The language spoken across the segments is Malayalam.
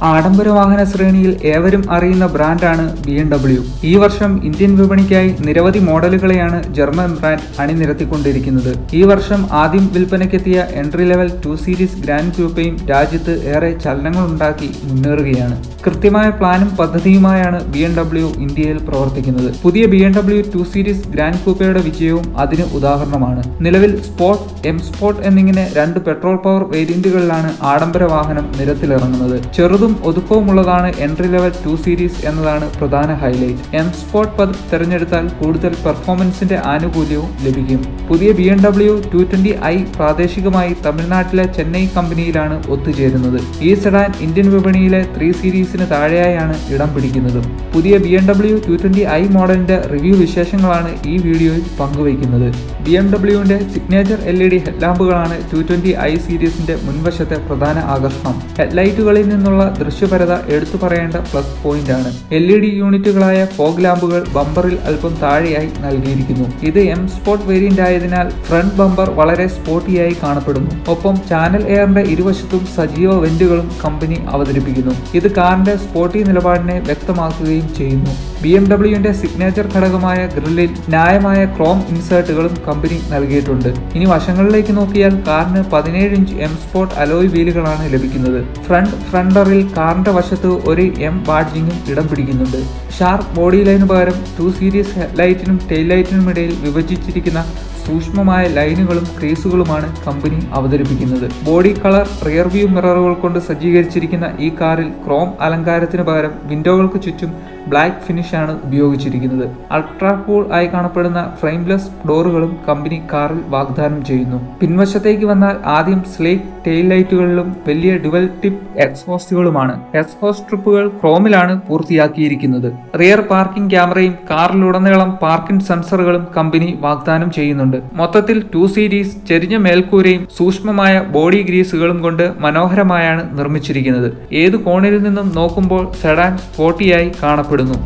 ആഡംബര വാഹന ശ്രേണിയിൽ ഏവരും അറിയുന്ന ബ്രാൻഡാണ് ബി എം ഡബ്ല്യു ഈ വർഷം ഇന്ത്യൻ വിപണിക്കായി നിരവധി മോഡലുകളെയാണ് ജർമ്മൻ ബ്രാൻഡ് അണിനിരത്തിക്കൊണ്ടിരിക്കുന്നത് ഈ വർഷം ആദ്യം വിൽപ്പനയ്ക്കെത്തിയ entry level two series grand ഗ്രൂപ്പയും രാജ്യത്ത് ഏറെ ചലനങ്ങളുണ്ടാക്കി മുന്നേറുകയാണ് കൃത്യമായ പ്ലാനും പദ്ധതിയുമായാണ് ബി എം ഡബ്ല്യു ഇന്ത്യയിൽ പ്രവർത്തിക്കുന്നത് പുതിയ B M W two series grand കൂപ്പയുടെ വിജയവും അതിന് ഉദാഹരണമാണ് നിലവിൽ സ്പോർട്ട് എം സ്പോർട്ട് എന്നിങ്ങനെ രണ്ട് പെട്രോൾ പവർ വേരിയന്റുകളിലാണ് ആഡംബര വാഹനം നിരത്തിലിറങ്ങുന്നത് ചെറുതും ഒതുക്കവുമുള്ളതാണ് എൻട്രി ലെവൽ ടു സീരീസ് എന്നതാണ് പ്രധാന ഹൈലൈറ്റ് എം സ്പോർട്ട് പതിപ്പ് തിരഞ്ഞെടുത്താൽ കൂടുതൽ പെർഫോമൻസിന്റെ ആനുകൂല്യവും ലഭിക്കും പുതിയ B M W two twenty I പ്രാദേശികമായി തമിഴ്നാട്ടിലെ ചെന്നൈ കമ്പനിയിലാണ് ഒത്തുചേരുന്നത് ഈ സെഡാൻ ഇന്ത്യൻ വിപണിയിലെ ത്രീ സീരീസിന് താഴെയായാണ് ഇടം പിടിക്കുന്നത് പുതിയ B M W two twenty I മോഡലിന്റെ റിവ്യൂ വിശേഷങ്ങളാണ് ഈ വീഡിയോയിൽ പങ്കുവയ്ക്കുന്നത് ബി എം ഡബ്ല്യുവിന്റെ സിഗ്നേച്ചർ എൽ ഇ ഡി ഹെഡ്ലാമ്പുകളാണ് ടു ട്വന്റി ഐ സീരീസിന്റെ മുൻവശത്തെ പ്രധാന ആകർഷണം ഹെഡ്ലൈറ്റുകളിൽ നിന്നുള്ള ദൃശ്യപരത എടുത്തു പറയേണ്ട പ്ലസ് പോയിന്റ് ആണ് എൽ ഇ ഡി യൂണിറ്റുകളായ ഫോഗ് ലാമ്പുകൾ ബമ്പറിൽ അല്പം താഴെയായി നൽകിയിരിക്കുന്നു ഇത് എം സ്പോർട്ട് വേരിയന്റ് ആയതിനാൽ ഫ്രണ്ട് ബമ്പർ വളരെ സ്പോർട്ടിയായി കാണപ്പെടുന്നു ഒപ്പം ചാനൽ എയറിന്റെ ഇരുവശത്തും സജീവ വെന്റുകളും കമ്പനി അവതരിപ്പിക്കുന്നു ഇത് കാറിന്റെ സ്പോർട്ടി നിലപാടിനെ വ്യക്തമാക്കുകയും ചെയ്യുന്നു ബി എം ഡബ്ല്യുവിന്റെ സിഗ്നേച്ചർ ഘടകമായ ഗ്രില്ലിൽ ന്യായമായ ക്രോം ഇൻസേർട്ടുകളും കമ്പനി നൽകിയിട്ടുണ്ട് ഇനി വശങ്ങളിലേക്ക് നോക്കിയാൽ കാറിന് പതിനേഴ് ഇഞ്ച് എം സ്പോർട്ട് അലോയ് വീലുകളാണ് ലഭിക്കുന്നത് ഫ്രണ്ട് ഫ്രണ്ടറിൽ കാറിന്റെ വശത്ത് ഒരു എം ബാഡ്ജിങ്ങും ഇടം പിടിക്കുന്നുണ്ട് ഷാർപ്പ് ബോഡി ലൈനു പകരം ടു സീരീസ് ഹെഡ്ലൈറ്റിനും ടെയിൽ ലൈറ്റിനും ഇടയിൽ വിഭജിച്ചിരിക്കുന്ന സൂക്ഷ്മമായ ലൈനുകളും ക്രീസുകളുമാണ് കമ്പനി അവതരിപ്പിക്കുന്നത് ബോഡി കളർ റിയർ വ്യൂ മിററുകൾ കൊണ്ട് സജ്ജീകരിച്ചിരിക്കുന്ന ഈ കാറിൽ ക്രോം അലങ്കാരത്തിന് പകരം വിൻഡോകൾക്ക് ചുറ്റും ബ്ലാക്ക് ഫിനിഷാണ് ഉപയോഗിച്ചിരിക്കുന്നത് അൾട്രാ കൂൾ ആയി കാണപ്പെടുന്ന ഫ്രെയിംലെസ് ഡോറുകളും കമ്പനി കാറിൽ വാഗ്ദാനം ചെയ്യുന്നു പിൻവശത്തേക്ക് വന്നാൽ ആദ്യം സ്ലേറ്റ് ടെയിൽ ലൈറ്റുകളിലും വലിയ ഡുവൽ ടിപ്പ് എക്സ്ഹോസ്റ്റുകളുമാണ് എക്സ്ഹോസ്റ്റ് ട്രിപ്പുകൾ ക്രോമിലാണ് പൂർത്തിയാക്കിയിരിക്കുന്നത് റിയർ പാർക്കിംഗ് ക്യാമറയും കാറിലുടനീളം പാർക്കിംഗ് സെൻസറുകളും കമ്പനി വാഗ്ദാനം ചെയ്യുന്നുണ്ട് മൊത്തത്തിൽ ടു സീരീസ് ചെരിഞ്ഞ മേൽക്കൂരയും സൂക്ഷ്മമായ ബോഡി ഗ്രീസുകളും കൊണ്ട് മനോഹരമായാണ് നിർമ്മിച്ചിരിക്കുന്നത് ഏത് കോണിൽ നിന്നും നോക്കുമ്പോൾ സെഡാൻ സ്പോർട്ടിയായി കാണപ്പെടുന്നു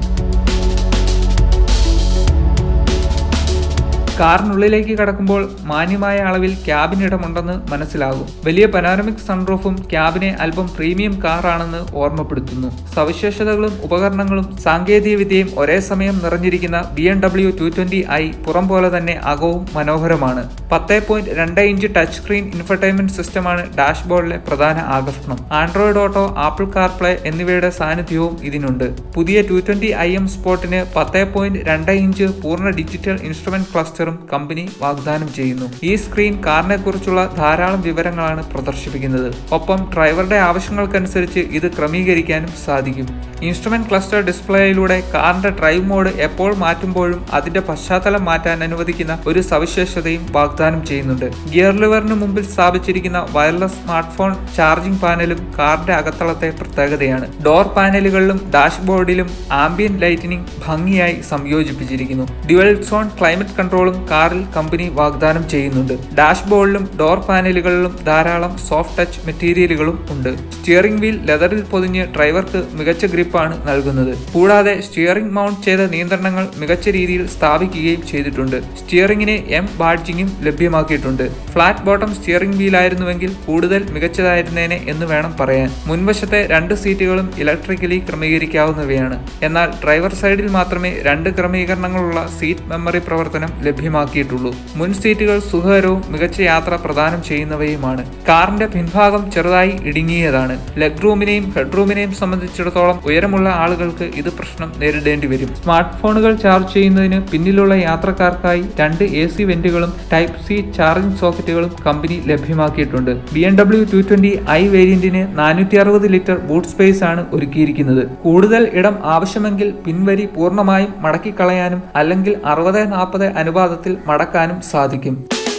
കാറിനുള്ളിലേക്ക് കടക്കുമ്പോൾ മാന്യമായ അളവിൽ ക്യാബിനിടമുണ്ടെന്ന് മനസ്സിലാകും വലിയ പനോരമിക് സൺറൂഫും ക്യാബിനെ അല്പം പ്രീമിയം കാറാണെന്ന് ഓർമ്മപ്പെടുത്തുന്നു സവിശേഷതകളും ഉപകരണങ്ങളും സാങ്കേതിക വിദ്യയും ഒരേ സമയം നിറഞ്ഞിരിക്കുന്ന B M W two twenty I പുറം പോലെ തന്നെ അകവും മനോഹരമാണ് പത്ത് പോയിന്റ് രണ്ട് ഇഞ്ച് ടച്ച് സ്ക്രീൻ ഇൻഫർടൈൻമെന്റ് സിസ്റ്റമാണ് ഡാഷ്ബോർഡിലെ പ്രധാന ആകർഷണം ആൻഡ്രോയിഡ് ഓട്ടോ ആപ്പിൾ കാർപ്ലേ എന്നിവയുടെ സാന്നിധ്യവും ഇതിനുണ്ട് പുതിയ ടു ട്വന്റി ഐ എം സ്പോർട്ടിന് പത്ത് പോയിന്റ് രണ്ട് ഇഞ്ച് പൂർണ്ണ ഡിജിറ്റൽ ഇൻസ്ട്രുമെന്റ് ക്ലസ്റ്ററും കമ്പനി വാഗ്ദാനം ചെയ്യുന്നു ഈ സ്ക്രീൻ കാറിനെ കുറിച്ചുള്ള ധാരാളം വിവരങ്ങളാണ് പ്രദർശിപ്പിക്കുന്നത് ഒപ്പം ഡ്രൈവറുടെ ആവശ്യങ്ങൾക്കനുസരിച്ച് ഇത് ക്രമീകരിക്കാനും സാധിക്കും ഇൻസ്ട്രുമെന്റ് ക്ലസ്റ്റർ ഡിസ്പ്ലേയിലൂടെ കാറിന്റെ ഡ്രൈവ് മോഡ് എപ്പോൾ മാറ്റുമ്പോഴും അതിന്റെ പശ്ചാത്തലം മാറ്റാൻ അനുവദിക്കുന്ന ഒരു സവിശേഷതയും വാഗ്ദാനം ചെയ്യുന്നുണ്ട് ഗിയർ ലിവറിന് മുമ്പിൽ സ്ഥാപിച്ചിരിക്കുന്ന വയർലെസ് സ്മാർട്ട് ഫോൺ ചാർജിംഗ് പാനലും കാറിന്റെ അകത്തളത്തെ പ്രത്യേകതയാണ് ഡോർ പാനലുകളിലും ഡാഷ്ബോർഡിലും ആംബിയൻ ലൈറ്റിനിങ് ഭംഗിയായി സംയോജിപ്പിച്ചിരിക്കുന്നു ഡ്യുവൽ സോൺ ക്ലൈമറ്റ് കൺട്രോളും കാറിൽ കമ്പനി വാഗ്ദാനം ചെയ്യുന്നുണ്ട് ഡാഷ്ബോർഡിലും ഡോർ പാനലുകളിലും ധാരാളം സോഫ്റ്റ് ടച്ച് മെറ്റീരിയലുകളും ഉണ്ട് സ്റ്റിയറിംഗ് വീൽ ലെതറിൽ പൊതിഞ്ഞ് ഡ്രൈവർക്ക് മികച്ച ഗ്രിപ്പാണ് നൽകുന്നത് കൂടാതെ സ്റ്റിയറിംഗ് മൗണ്ട് ചെയ്ത നിയന്ത്രണങ്ങൾ മികച്ച രീതിയിൽ സ്ഥാപിക്കുകയും ചെയ്തിട്ടുണ്ട് സ്റ്റിയറിംഗിന് എം ബാഡ്ജിങ്ങും ലഭ്യമാക്കിയിട്ടുണ്ട് ഫ്ലാറ്റ് ബോട്ടം സ്റ്റിയറിംഗ് വീലായിരുന്നുവെങ്കിൽ കൂടുതൽ മികച്ചതായിരുന്നേനെ എന്ന് വേണം പറയാൻ മുൻവശത്തെ രണ്ട് സീറ്റുകളും ഇലക്ട്രിക്കലി ക്രമീകരിക്കാവുന്നവയാണ് എന്നാൽ ഡ്രൈവർ സൈഡിൽ മാത്രമേ രണ്ട് ക്രമീകരണങ്ങളുള്ള സീറ്റ് മെമ്മറി പ്രവർത്തനം ലഭ്യമാക്കിയിട്ടുള്ളൂ മുൻ സീറ്റുകൾ സുഖകരവും മികച്ച യാത്ര പ്രദാനം ചെയ്യുന്നവയുമാണ് കാറിന്റെ പിൻഭാഗം ചെറുതായി ഇടുങ്ങിയതാണ് ലെഗ് റൂമിനെയും ഹെഡ്റൂമിനെയും സംബന്ധിച്ചിടത്തോളം ഉയരമുള്ള ആളുകൾക്ക് ഇത് പ്രശ്നം നേരിടേണ്ടി വരും സ്മാർട്ട് ഫോണുകൾ ചാർജ് ചെയ്യുന്നതിന് പിന്നിലുള്ള യാത്രക്കാർക്കായി രണ്ട് എ സി വെന്റുകളും ടൈപ്പ് സി ചാർജിംഗ് സോക്കറ്റുകളും കമ്പനി ലഭ്യമാക്കിയിട്ടുണ്ട് B M W two twenty I വേരിയന്റിന് നാനൂറ്റി അറുപത് ലിറ്റർ ബൂട്ട് സ്പേസ് ആണ് ഒരുക്കിയിരിക്കുന്നത് കൂടുതൽ ഇടം ആവശ്യമെങ്കിൽ പിൻവരി പൂർണ്ണമായും മടക്കിക്കളയാനും അല്ലെങ്കിൽ അറുപത് നാൽപ്പത് അനുപാതത്തിൽ മടക്കാനും സാധിക്കും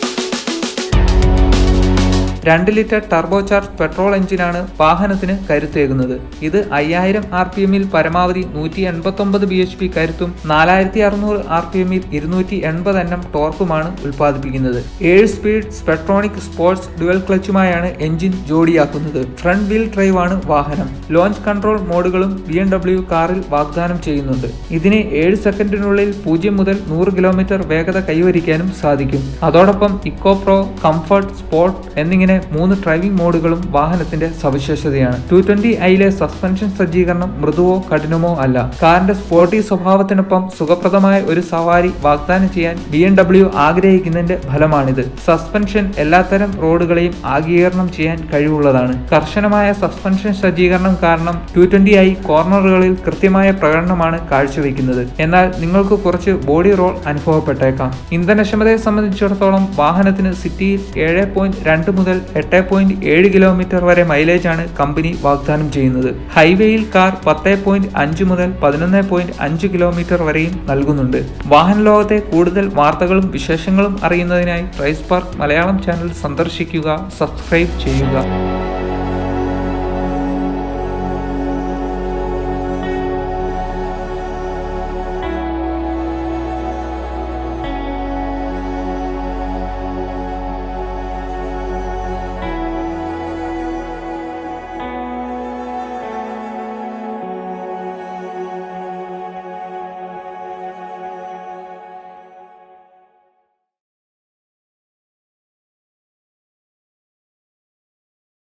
രണ്ട് ലിറ്റർ ടർബോ ചാർജ് പെട്രോൾ എഞ്ചിനാണ് വാഹനത്തിന് കരുത്തേകുന്നത് ഇത് അയ്യായിരം ആർ പി എമ്മിൽ പരമാവധി നൂറ്റി എൺപത്തൊമ്പത് ബി എച്ച് പി കരുത്തും നാലായിരത്തി അറുന്നൂറ് ആർ പി എമ്മിൽ ഇരുന്നൂറ്റി എൺപത് എൻ എം ടോർക്കുമാണ് ഉൽപ്പാദിപ്പിക്കുന്നത് ഏഴ് സ്പീഡ് സ്പെട്രോണിക് സ്പോർട്സ് ഡുവൽ ക്ലച്ചുമായാണ് എഞ്ചിൻ ജോഡിയാക്കുന്നത് ഫ്രണ്ട് വീൽ ഡ്രൈവ് ആണ് വാഹനം ലോഞ്ച് കൺട്രോൾ മോഡുകളും ബി എം ഡബ്ല്യു കാറിൽ വാഗ്ദാനം ചെയ്യുന്നുണ്ട് ഇതിന് ഏഴ് സെക്കൻഡിനുള്ളിൽ പൂജ്യം മുതൽ നൂറ് കിലോമീറ്റർ വേഗത കൈവരിക്കാനും സാധിക്കും അതോടൊപ്പം ഇക്കോ പ്രോ കംഫർട്ട് സ്പോർട്ട് എന്നിങ്ങനെ ഇങ്ങനെ മൂന്ന് ഡ്രൈവിംഗ് മോഡുകളും വാഹനത്തിന്റെ സവിശേഷതയാണ് ടു ട്വന്റി ഐയിലെ സസ്പെൻഷൻ സജ്ജീകരണം മൃദുവോ കഠിനമോ അല്ല കാറിന്റെ സ്പോർട്ടി സ്വഭാവത്തിനൊപ്പം സുഖപ്രദമായ ഒരു സവാരി വാഗ്ദാനം ചെയ്യാൻ ബി എം ഡബ്ല്യു ആഗ്രഹിക്കുന്നതിന്റെ ഫലമാണിത് സസ്പെൻഷൻ എല്ലാത്തരം റോഡുകളെയും ആഗീകരണം ചെയ്യാൻ കഴിവുള്ളതാണ് കർശനമായ സസ്പെൻഷൻ സജ്ജീകരണം കാരണം ടു ട്വന്റി ഐ കോർണറുകളിൽ കൃത്യമായ പ്രകടനമാണ് കാഴ്ചവെക്കുന്നത് എന്നാൽ നിങ്ങൾക്ക് കുറച്ച് ബോഡി റോൾ അനുഭവപ്പെട്ടേക്കാം ഇന്ധനക്ഷമതയെ സംബന്ധിച്ചിടത്തോളം വാഹനത്തിന് സിറ്റിയിൽ ഏഴ് പോയിന്റ് രണ്ട് മുതൽ എട്ട് പോയിന്റ് ഏഴ് കിലോമീറ്റർ വരെ മൈലേജ് ആണ് കമ്പനി വാഗ്ദാനം ചെയ്യുന്നത് ഹൈവേയിൽ കാർ പത്ത് പോയിന്റ് അഞ്ച് മുതൽ പതിനൊന്ന് പോയിന്റ് അഞ്ച് കിലോമീറ്റർ വരെയും നൽകുന്നുണ്ട് വാഹന ലോകത്തെ കൂടുതൽ വാർത്തകളും വിശേഷങ്ങളും അറിയുന്നതിനായി പ്രൈസ് പാർക്ക് മലയാളം ചാനൽ സന്ദർശിക്കുക സബ്സ്ക്രൈബ് ചെയ്യുക